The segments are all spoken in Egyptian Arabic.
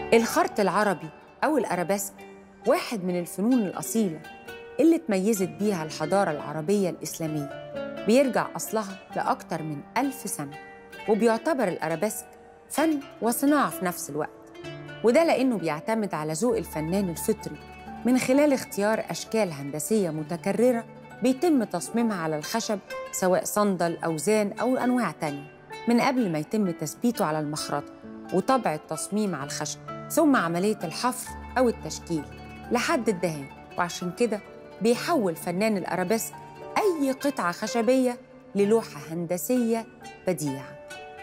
الخرط العربي أو الأرابيسك واحد من الفنون الأصيلة اللي اتميزت بيها الحضارة العربية الإسلامية بيرجع أصلها لأكتر من ألف سنة وبيعتبر الأرابيسك فن وصناعة في نفس الوقت وده لأنه بيعتمد على ذوق الفنان الفطري من خلال اختيار أشكال هندسية متكررة بيتم تصميمها على الخشب سواء صندل أوزان أو أنواع تانية من قبل ما يتم تثبيته على المخرطة وطبع التصميم على الخشب ثم عملية الحفر أو التشكيل لحد الدهان وعشان كده بيحول فنان الأرابيسك أي قطعة خشبية للوحة هندسية بديعة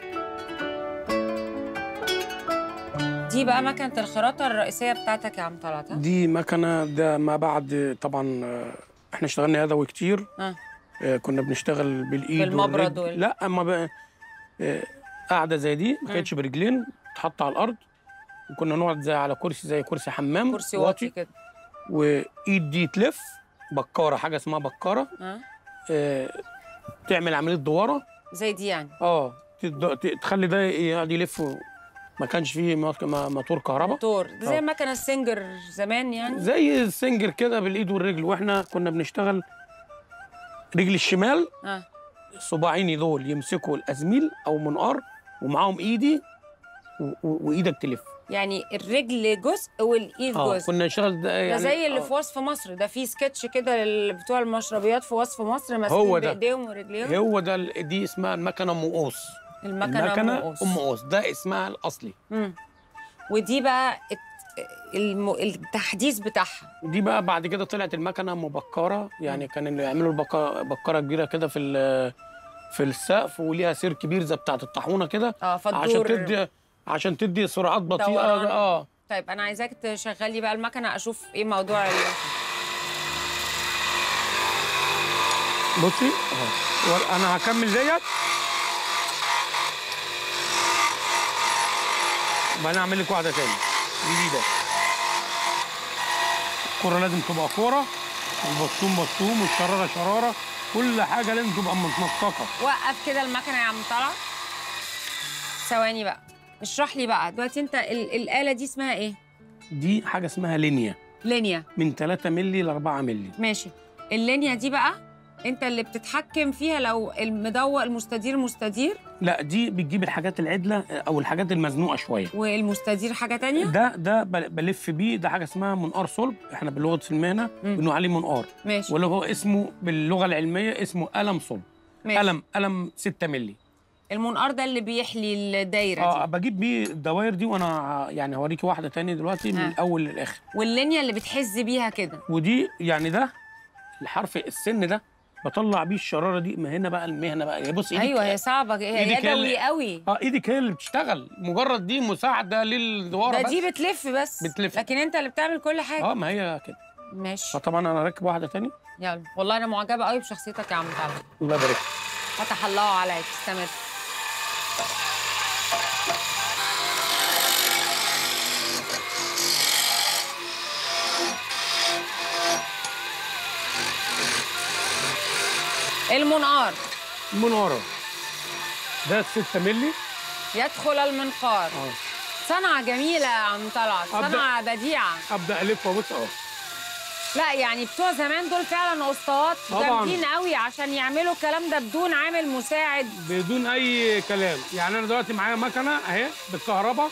دي بقى مكنة الخراطة الرئيسية بتاعتك يا عم طلعت ها؟ دي مكنه ده ما بعد طبعا آه، احنا اشتغلنا يدوي كتير آه. آه، كنا بنشتغل بالايد بالمبرد والرجل. وال- لا اما بقى آه، قاعده زي دي ما مم. كانتش برجلين تحط على الارض وكنا نقعد زي على كرسي زي كرسي حمام كرسي واطي كده وايد دي تلف بكاره حاجه اسمها بكاره ها؟ آه، تعمل عمليه دواره زي دي يعني اه تد- ت- تخلي ده يقعد يلف و- ما كانش فيه مط- ما- موتور كهرباء موتور ده زي آه. مكنة السنجر زمان يعني زي السنجر كده بالايد والرجل واحنا كنا بنشتغل رجل الشمال اه صباعيني دول يمسكوا الازميل او منقار ومعاهم ايدي و- و- وايدك تلف يعني الرجل جزء والايد اه جزء كنا نشتغل ده ده يعني زي اللي آه. في وصف مصر ده في سكتش كده لل- بتوع المشربيات في وصف مصر ماسكين هو ده. بايديهم ورجليهم هو ده ال- دي اسمها المكنه ام قوس المكنه المكنه ام قوس ام قوس ده اسمها الاصلي مم. ودي بقى الت- الم... التحديث بتاعها دي بقى بعد كده طلعت المكنه مبكره يعني كان اللي يعملوا البكا- بكره كبيره كده في ال- في السقف وليها سير كبير زي بتاعه الطاحونه كده اه عشان فتدور تدي عشان تدي سرعات بطيئه دوران. اه طيب انا عايزاك تشغلي بقى المكنه اشوف ايه موضوع ال... بصي اهو انا هكمل ديت وبعدين اعمل لك واحده تاني جديده الكوره لازم تبقى كوره والبطوم بطوم والشراره شراره كل حاجه لازم تبقى متنطقه وقف كده المكنه يا عم طلع ثواني بقى اشرح لي بقى دلوقتي انت ال... الاله دي اسمها ايه دي حاجه اسمها لينيا لينيا من 3 مللي ل 4 مللي ماشي اللينيا دي بقى انت اللي بتتحكم فيها لو المدوق المستدير مستدير لا دي بتجيب الحاجات العدله او الحاجات المزنوقه شويه والمستدير حاجه تانية ده ده بل- بلف بيه ده حاجه اسمها منقار صلب احنا بلغه المهنه مم. بنقول عليه منقار ماشي ولا هو اسمه باللغه العلميه اسمه قلم صلب ماشي قلم قلم 6 مللي المنقار ده اللي بيحلي الدايره اه دي بجيب بيه الدوائر دي وانا ع- يعني هوريكي واحده تاني دلوقتي من آه. الاول للاخر واللينيا اللي بتحز بيها كده ودي يعني ده الحرف السن ده بطلع بيه الشراره دي ما هنا بقى المهنه بقى بص ايدك ايوه هي صعبه هي إيدك هي يدوي اللي- قوي اه ايدك هي اللي بتشتغل مجرد دي مساعده للدواره ده بس دي بتلف بس بتلف. لكن انت اللي بتعمل كل حاجه اه ما هي كده ماشي فطبعا انا راكب واحده تاني يلا والله انا معجبه قوي بشخصيتك يا عم طلعت الله يبارك فتح الله عليك استمر المنقار من ورا ده 6 مللي يدخل المنقار اه صنعة جميلة يا عم طلعت أبدأ. صنعة بديعة ابدا الف وابص اهو لا يعني بتوع زمان دول فعلا اسطوات طبعاً. جامدين قوي عشان يعملوا الكلام ده بدون عامل مساعد بدون اي كلام يعني انا دلوقتي معايا مكنه اهي بالكهرباء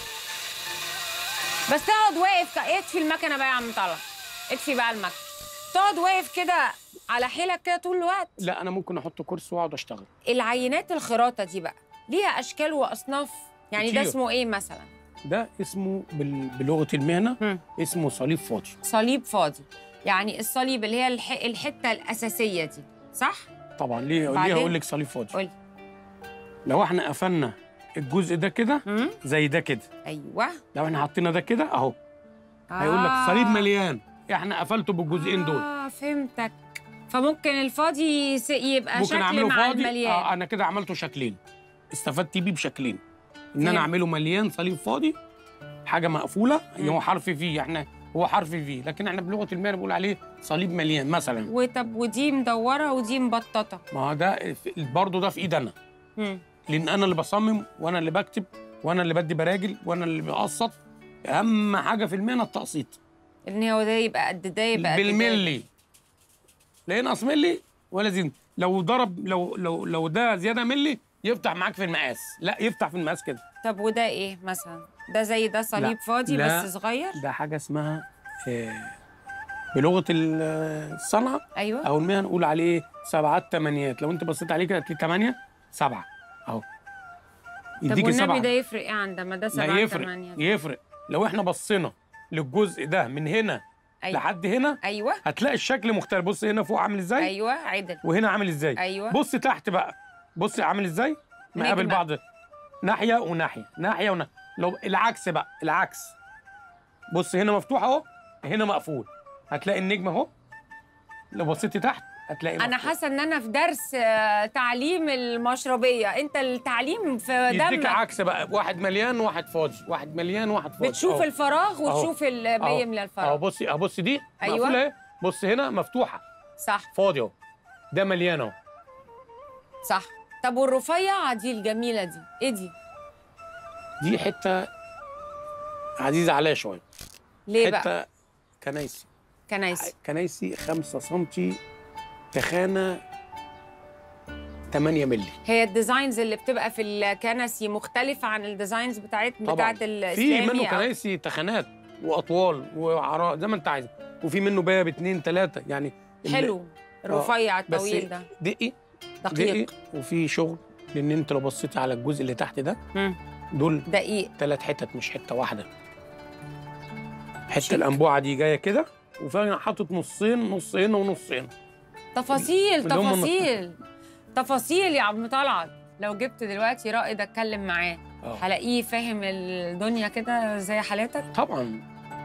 بس تقعد واقف ك- اطفي المكنه بقى يا عم طلعت اطفي بقى المكنه تقعد واقف كده على حيلك كده طول الوقت لا انا ممكن احط كرسي واقعد اشتغل العينات الخراطه دي بقى ليها اشكال واصناف يعني ده كتير. اسمه ايه مثلا ده اسمه بال... بلغه المهنه مم. اسمه صليب فاضي صليب فاضي يعني الصليب اللي هي الح... الحته الاساسيه دي صح طبعا ليه ليه بعدين؟ اقول لك صليب فاضي قولي لو احنا قفلنا الجزء ده كده مم. زي ده كده ايوه لو احنا حطينا ده كده اهو هيقول لك صليب آه. مليان احنا قفلته بالجزئين دول اه فهمتك فممكن الفاضي يس- يبقى ممكن شكل اعمله مع فاضي المليان آه انا كده عملته شكلين استفدت بيه بشكلين ان فهمت. انا اعمله مليان صليب فاضي حاجه مقفوله مم. هو حرف فيه احنا هو حرف فيه لكن احنا بلغه المهنه بنقول عليه صليب مليان مثلا وطب ودي مدوره ودي مبططه ما هو ده برضه ده في ايد انا مم. لان انا اللي بصمم وانا اللي بكتب وانا اللي بدي براجل وانا اللي بقسط اهم حاجه في المهنه التقسيط ان هو ده يبقى قد ده يبقى قد ده. بالملي لا ينقص ملي ولا زين لو ضرب لو لو لو ده زياده ملي يفتح معاك في المقاس لا يفتح في المقاس كده طب وده ايه مثلا ده زي ده صليب لا. فاضي لا. بس صغير ده حاجه اسمها آه، بلغه ال- الصنعه ايوه او المهن نقول عليه سبعات تمانيات لو انت بصيت عليه كده هتلاقي تمانية سبعة اهو طب يديكي والنبي سبعة ده يفرق ايه عن ده ما ده لا سبعة يفرق تمانية يفرق لو احنا بصينا للجزء ده من هنا أيوة. لحد هنا ايوه هتلاقي الشكل مختلف بص هنا فوق عامل ازاي ايوه عدل وهنا عامل ازاي أيوة. بص تحت بقى بص عامل ازاي مقابل نجمة. بعض ناحيه وناحيه ناحيه وناحيه لو العكس بقى العكس بص هنا مفتوح اهو هنا مقفول هتلاقي النجمه اهو لو بصيتي تحت هتلاقي انا مفتوح. حاسه ان انا في درس آه، تعليم المشربيه انت التعليم في يديك دمك عكس بقى واحد مليان واحد فاضي واحد مليان واحد فاضي بتشوف أهو. الفراغ أهو. وتشوف اللي أهو. بيملى اهو الفراغ بصي اهو بصي دي أيوة. مقفوله اهي بص هنا مفتوحه صح فاضي اهو ده مليان اهو صح طب والرفيعه دي الجميله دي ايه دي دي حته عزيزه عليا شويه ليه بقى حته كنايسي كنايس كنايسي 5 سم تخانه 8 مللي هي الديزاينز اللي بتبقى في الكنسي مختلفه عن الديزاينز بتاعت طبعا بتاعت في الاسلامي منه أو- كنايسي تخانات واطوال وعراء زي ما انت عايز وفي منه باب اتنين تلاته يعني ال- حلو الرفيع بس الطويل ده دقي دقيق وفي شغل لان انت لو بصيتي على الجزء اللي تحت ده مم. دول دقيق ثلاث حتت مش حته واحده حته شيك. الانبوعه دي جايه كده وفيها حاطط نصين نص هنا ونص هنا تفاصيل اللي هم تفاصيل تفاصيل يا عم طلعت لو جبت دلوقتي رائد اتكلم معاه اه هلاقيه فاهم الدنيا كده زي حالاتك طبعا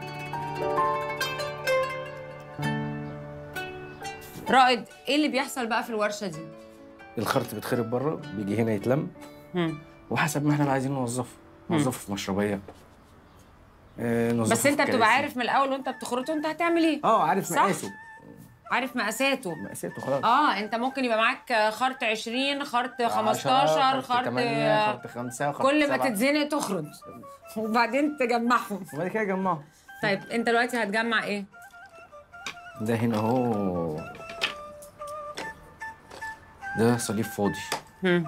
رائد ايه اللي بيحصل بقى في الورشه دي الخرط بيتخرب بره بيجي هنا يتلم مم. وحسب ما احنا بقى عايزين نوظفه نوظفه في مشربيه آه نوظفه بس في انت بتبقى كراسي. عارف من الاول وانت بتخرطه انت هتعمل ايه اه عارف صح؟ مقاسه عارف مقاساته مقاساته خلاص اه انت ممكن يبقى معاك خرط 20 خرط 10 15 خرط 8 خرط 5 خرط كل ما سبعة. تتزنق تخرج وبعدين تجمعهم وبعد كده جمعه طيب انت دلوقتي هتجمع ايه ده هنا اهو ده صليب فاضي هم.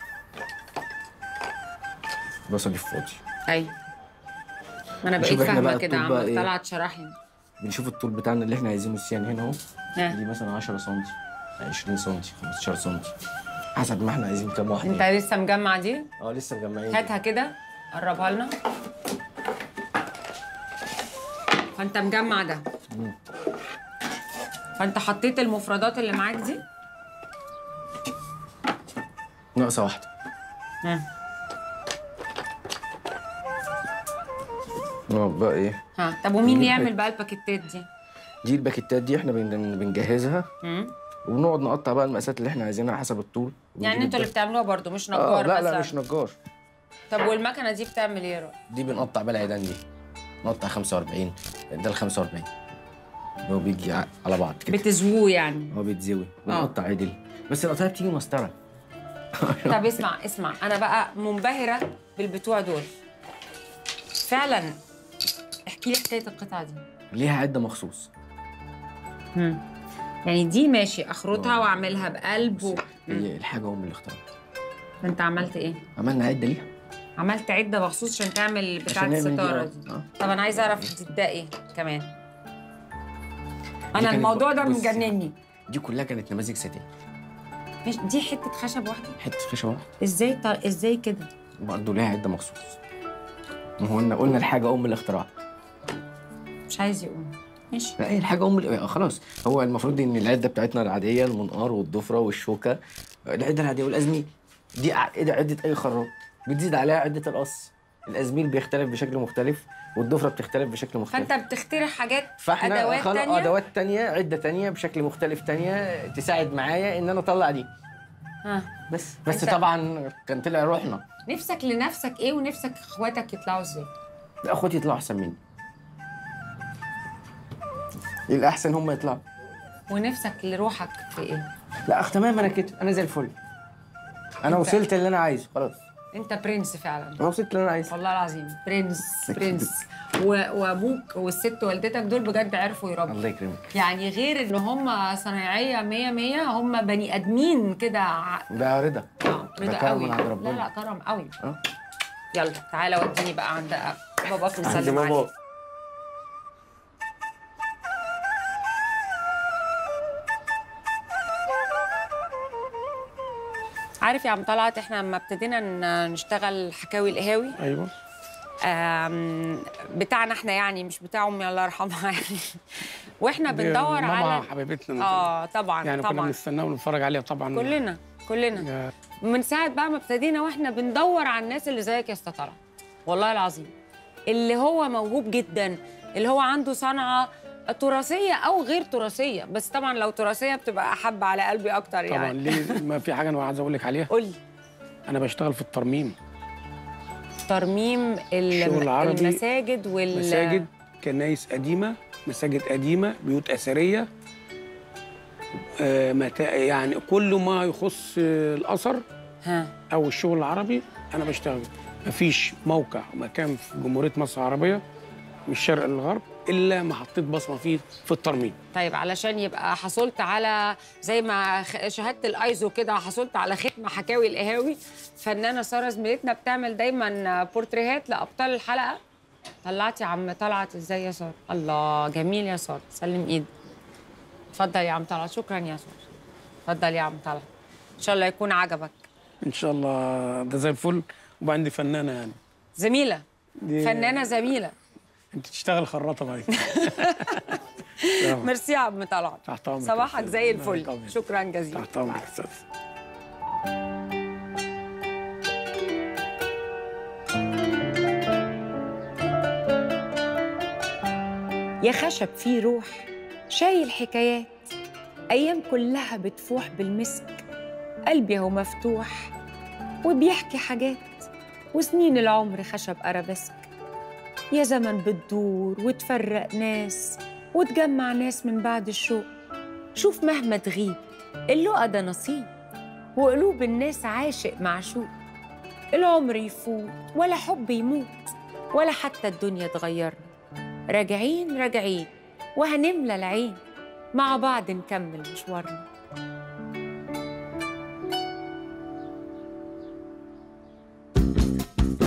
ده صليب فاضي ايوه ما انا بقيت نشوف إحنا فاهمه بقى كده الطول عم بقى إيه؟ طلعت شرح لي بنشوف الطول بتاعنا اللي احنا عايزينه السيان هنا اهو ها. دي مثلا 10 سم 20 سم 15 سم حسب ما احنا عايزين كام واحده انت لسه مجمع دي اه لسه مجمعين هاتها كده قربها لنا فانت مجمع ده فانت حطيت المفردات اللي معاك دي ناقصه واحده نقعد بقى ايه ها طب ومين اللي يعمل بقى الباكيتات دي دي الباكيتات دي احنا بن- بنجهزها مم. وبنقعد نقطع بقى المقاسات اللي احنا عايزينها حسب الطول يعني ونجيب انتوا اللي الب- بتعملوها برضو مش اه نجار لا مثلا لا مش نجار طب والمكنه دي بتعمل ايه يا رؤى؟ دي بنقطع بقى العيدان دي نقطع 45 ده ال 45 اللي هو بيجي ع- على بعض كده بتزووه يعني هو بيتزوي بنقطع عدل بس القطعه بتيجي مسطره طب اسمع اسمع انا بقى منبهره بالبتوع دول فعلا احكي لي حكايه القطعه دي ليها عده مخصوص يعني دي ماشي اخرطها آه. واعملها بقلب و... هي الحاجه ام الاختراع انت عملت ايه عملنا عده ليها عملت عده مخصوص عشان تعمل بتاعه عشان نعمل دي، الستاره آه. دي آه. طب انا عايزه اعرف دي ده ايه كمان دي انا كانت الموضوع ده بص- مجنني دي كلها كانت نماذج ساتين مش دي حته خشب واحده حته خشبه واحده ازاي ط... ازاي كده برضه ليها عده مخصوص ما هو قلنا قلنا الحاجه ام الاختراع مش عايز يقوم ماشي لا هي الحاجه ام ال- خلاص هو المفروض ان العده بتاعتنا العاديه المنقار والضفره والشوكه العده العاديه والازميل دي ع- عده عده اي خراط بتزيد عليها عده القص الازميل بيختلف بشكل مختلف والضفره بتختلف بشكل مختلف فانت بتخترع حاجات فاحنا ادوات خلق تانية ادوات تانية عده تانية بشكل مختلف تانية تساعد معايا ان انا اطلع دي ها بس بس أنت- طبعا كان طلع روحنا نفسك لنفسك ايه ونفسك اخواتك يطلعوا ازاي لا اخواتي يطلعوا احسن مني الاحسن هم يطلعوا ونفسك لروحك في ايه لا اخ تمام انا كده انا زي الفل انا أنت- وصلت اللي انا عايزه خلاص انت برنس فعلا انا وصلت اللي انا عايزه والله العظيم برنس برنس و- وابوك والست والدتك دول بجد عرفوا يربوا الله يكرمك يعني غير ان هم صنايعيه 100 100 هم بني ادمين كده ع- بقى رضا آه، ده رضا كرم قوي من عند لا ربنا. لا كرم قوي اه يلا تعالى وديني بقى عند باباك عند نسلم عليه بابا عارف يا عم طلعت احنا لما ابتدينا ن- نشتغل حكاوي القهاوي ايوه آم، بتاعنا احنا يعني مش بتاع امي الله يرحمها يعني واحنا دي بندور ماما على حبيبتنا اه طبعا يعني كنا طبعا بنستناها ونتفرج عليها طبعا كلنا كلنا يا- من ساعه بقى ما ابتدينا واحنا بندور على الناس اللي زيك يا اسطى طلعت والله العظيم اللي هو موهوب جدا اللي هو عنده صنعه تراثيه او غير تراثيه بس طبعا لو تراثيه بتبقى احب على قلبي اكتر طبعا يعني ليه ما في حاجه انا عايز اقول لك عليها قول لي انا بشتغل في الترميم ترميم ال- شغل عربي، المساجد وال مساجد كنايس قديمه مساجد قديمه بيوت اثريه آه متا... يعني كل ما يخص آه، الاثر ها او الشغل العربي انا بشتغل مفيش موقع مكان في جمهوريه مصر العربيه من الشرق للغرب الا ما حطيت بصمه فيه في الترميم طيب علشان يبقى حصلت على زي ما خ- شهاده الايزو كده حصلت على ختم حكاوي القهاوي فنانه ساره زميلتنا بتعمل دايما بورتريهات لابطال الحلقه طلعتي يا عم طلعت ازاي يا ساره الله جميل يا ساره سلم ايدك اتفضل يا عم طلعت شكرا يا ساره اتفضل يا عم طلعت ان شاء الله يكون عجبك ان شاء الله ده زي الفل وبقى عندي فنانه يعني زميله دي- فنانه زميله انت تشتغل خراطه معايا ميرسي يا عم طلعت تحت امرك صباحك يا زي أستاذ. الفل طبعاً. شكرا جزيلا تحت امرك يا استاذ يا خشب فيه روح شايل حكايات أيام كلها بتفوح بالمسك قلبي هو مفتوح وبيحكي حاجات وسنين العمر خشب أرابيسك يا زمن بتدور وتفرق ناس وتجمع ناس من بعد الشوق شوف مهما تغيب اللقا ده نصيب وقلوب الناس عاشق معشوق العمر يفوت ولا حب يموت ولا حتى الدنيا تغيرنا راجعين راجعين وهنملى العين مع بعض نكمل مشوارنا